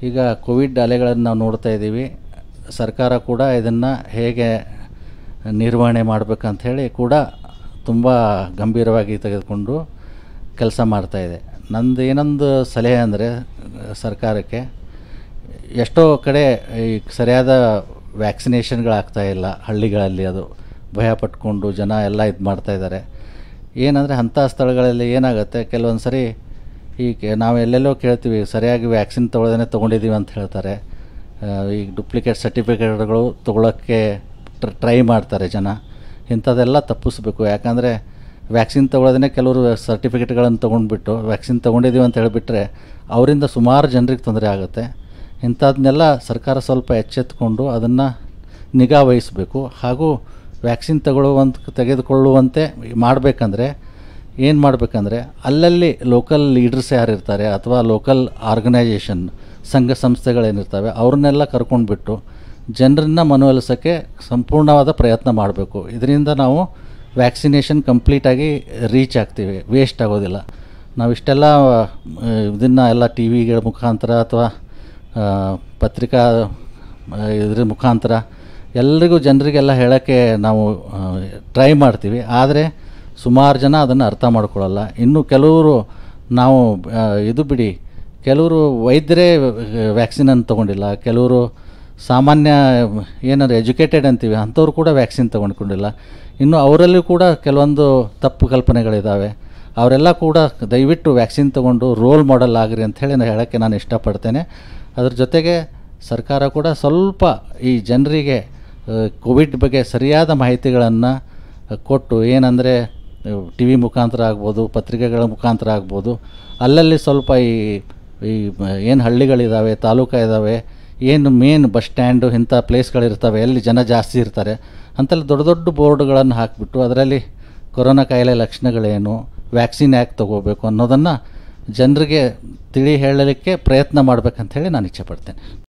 ಈಗ ಕೋವಿಡ್ ಅಲೆಗಳನ್ನು ನಾವು ನೋಡ್ತಾ ಇದ್ದೀವಿ ಸರ್ಕಾರ ಕೂಡ ಇದನ್ನು ಹೇಗೆ ನಿರ್ವಹಣೆ ಮಾಡಬೇಕಂತ ಹೇಳಿ ಕೂಡ ತುಂಬ ಗಂಭೀರವಾಗಿ ತೆಗೆದುಕೊಂಡು ಕೆಲಸ ಮಾಡ್ತಾಯಿದೆ ನಂದು ಏನೊಂದು ಸಲಹೆ ಅಂದರೆ ಸರ್ಕಾರಕ್ಕೆ ಎಷ್ಟೋ ಕಡೆ ಈ ಸರಿಯಾದ ವ್ಯಾಕ್ಸಿನೇಷನ್ಗಳಾಗ್ತಾ ಇಲ್ಲ ಹಳ್ಳಿಗಳಲ್ಲಿ ಅದು ಭಯ ಪಟ್ಕೊಂಡು ಜನ ಎಲ್ಲ ಇದು ಮಾಡ್ತಾಯಿದ್ದಾರೆ ಏನಂದರೆ ಅಂಥ ಸ್ಥಳಗಳಲ್ಲಿ ಏನಾಗುತ್ತೆ ಕೆಲವೊಂದು ಸರಿ ಈ ಕೆ ನಾವು ಎಲ್ಲೆಲ್ಲೋ ಕೇಳ್ತೀವಿ ಸರಿಯಾಗಿ ವ್ಯಾಕ್ಸಿನ್ ತೊಗೊಳ್ದೇ ತೊಗೊಂಡಿದ್ದೀವಿ ಅಂತ ಹೇಳ್ತಾರೆ ಆ, ಈ ಡುಪ್ಲಿಕೇಟ್ ಸರ್ಟಿಫಿಕೇಟ್ಗಳು ತೊಗೊಳಕ್ಕೆ ಟ್ರೈ ಮಾಡ್ತಾರೆ ಜನ ಇಂಥದ್ದೆಲ್ಲ ತಪ್ಪಿಸ್ಬೇಕು ಯಾಕಂದರೆ ವ್ಯಾಕ್ಸಿನ್ ತೊಗೊಳೋದೇ ಕೆಲವರು ಸರ್ಟಿಫಿಕೇಟ್ಗಳನ್ನು ತೊಗೊಂಡ್ಬಿಟ್ಟು ವ್ಯಾಕ್ಸಿನ್ ತೊಗೊಂಡಿದ್ದೀವಿ ಅಂತ ಹೇಳಿಬಿಟ್ರೆ ಅವರಿಂದ ಸುಮಾರು ಜನರಿಗೆ ತೊಂದರೆ ಆಗುತ್ತೆ ಇಂಥದನ್ನೆಲ್ಲ ಸರ್ಕಾರ ಸ್ವಲ್ಪ ಎಚ್ಚೆತ್ತುಕೊಂಡು ಅದನ್ನು ನಿಗಾ ವಹಿಸಬೇಕು ಹಾಗೂ ವ್ಯಾಕ್ಸಿನ್ ತಗೊಳ್ಳುವಂತ ತೆಗೆದುಕೊಳ್ಳುವಂತೆ ಮಾಡಬೇಕಂದ್ರೆ ಏನು ಮಾಡಬೇಕಂದ್ರೆ ಅಲ್ಲಲ್ಲಿ ಲೋಕಲ್ ಲೀಡರ್ಸ್ ಯಾರಿರ್ತಾರೆ ಅಥವಾ ಲೋಕಲ್ ಆರ್ಗನೈಜೇಷನ್ ಸಂಘ ಸಂಸ್ಥೆಗಳೇನಿರ್ತವೆ ಅವ್ರನ್ನೆಲ್ಲ ಕರ್ಕೊಂಡ್ಬಿಟ್ಟು ಜನರನ್ನ ಮನವೊಲಿಸೋಕ್ಕೆ ಸಂಪೂರ್ಣವಾದ ಪ್ರಯತ್ನ ಮಾಡಬೇಕು ಇದರಿಂದ ನಾವು ವ್ಯಾಕ್ಸಿನೇಷನ್ ಕಂಪ್ಲೀಟಾಗಿ ರೀಚ್ ಆಗ್ತೀವಿ ವೇಸ್ಟ್ ಆಗೋದಿಲ್ಲ ನಾವು ಇಷ್ಟೆಲ್ಲ ಇದನ್ನು ಎಲ್ಲ ಟಿ ವಿಗಳ ಮುಖಾಂತರ ಅಥವಾ ಆ, ಪತ್ರಿಕಾ ಆ, ಇದ್ರ ಮುಖಾಂತರ ಎಲ್ರಿಗೂ ಜನರಿಗೆಲ್ಲ ಹೇಳೋಕ್ಕೆ ನಾವು ಟ್ರೈ ಮಾಡ್ತೀವಿ ಆದರೆ ಸುಮಾರು ಜನ ಅದನ್ನು ಅರ್ಥ ಮಾಡ್ಕೊಳ್ಳಲ್ಲ ಇನ್ನು ಕೆಲವರು ನಾವು ಆ, ಇದು ಬಿಡಿ ಕೆಲವರು ವೈದ್ಯರೇ ವ್ಯಾಕ್ಸಿನನ್ನು ತೊಗೊಂಡಿಲ್ಲ ಕೆಲವರು ಸಾಮಾನ್ಯ ಏನಾದ್ರು ಎಜುಕೇಟೆಡ್ ಅಂತೀವಿ ಅಂಥವ್ರು ಕೂಡ ವ್ಯಾಕ್ಸಿನ್ ತೊಗೊಂಡ್ಕೊಂಡಿಲ್ಲ ಇನ್ನು ಅವರಲ್ಲೂ ಕೂಡ ಕೆಲವೊಂದು ತಪ್ಪು ಕಲ್ಪನೆಗಳಿದ್ದಾವೆ ಅವರೆಲ್ಲ ಕೂಡ ದಯವಿಟ್ಟು ವ್ಯಾಕ್ಸಿನ್ ತೊಗೊಂಡು ರೋಲ್ ಮಾಡೆಲ್ ಆಗಿರಿ ಅಂತ ಹೇಳಿ ನಾನು ಹೇಳೋಕ್ಕೆ ನಾನು ಇಷ್ಟಪಡ್ತೇನೆ ಅದ್ರ ಜೊತೆಗೆ ಸರ್ಕಾರ ಕೂಡ ಸ್ವಲ್ಪ ಈ ಜನರಿಗೆ ಕೋವಿಡ್ ಬಗ್ಗೆ ಸರಿಯಾದ ಮಾಹಿತಿಗಳನ್ನು ಕೊಟ್ಟು ಏನಂದರೆ ಟಿ ವಿ ಮುಖಾಂತರ ಆಗ್ಬೋದು ಪತ್ರಿಕೆಗಳ ಮುಖಾಂತರ ಆಗ್ಬೋದು ಅಲ್ಲಲ್ಲಿ ಸ್ವಲ್ಪ ಈ ಈ ಏನು ಹಳ್ಳಿಗಳಿದ್ದಾವೆ ತಾಲೂಕು ಇದ್ದಾವೆ ಏನು ಮೇನ್ ಬಸ್ ಸ್ಟ್ಯಾಂಡು ಇಂಥ ಪ್ಲೇಸ್ಗಳಿರ್ತವೆ ಎಲ್ಲಿ ಜನ ಜಾಸ್ತಿ ಇರ್ತಾರೆ ಅಂತೆಲ್ಲ ದೊಡ್ಡ ದೊಡ್ಡ ಬೋರ್ಡ್ಗಳನ್ನು ಹಾಕಿಬಿಟ್ಟು ಅದರಲ್ಲಿ ಕೊರೋನಾ ಕಾಯಿಲೆ ಲಕ್ಷಣಗಳೇನು ವ್ಯಾಕ್ಸಿನ್ ಯಾಕೆ ತೊಗೋಬೇಕು ಅನ್ನೋದನ್ನು ಜನರಿಗೆ ತಿಳಿ ಹೇಳಲಿಕ್ಕೆ ಪ್ರಯತ್ನ ಮಾಡಬೇಕಂತ ಹೇಳಿ ನಾನು ಇಚ್ಛೆಪಡ್ತೇನೆ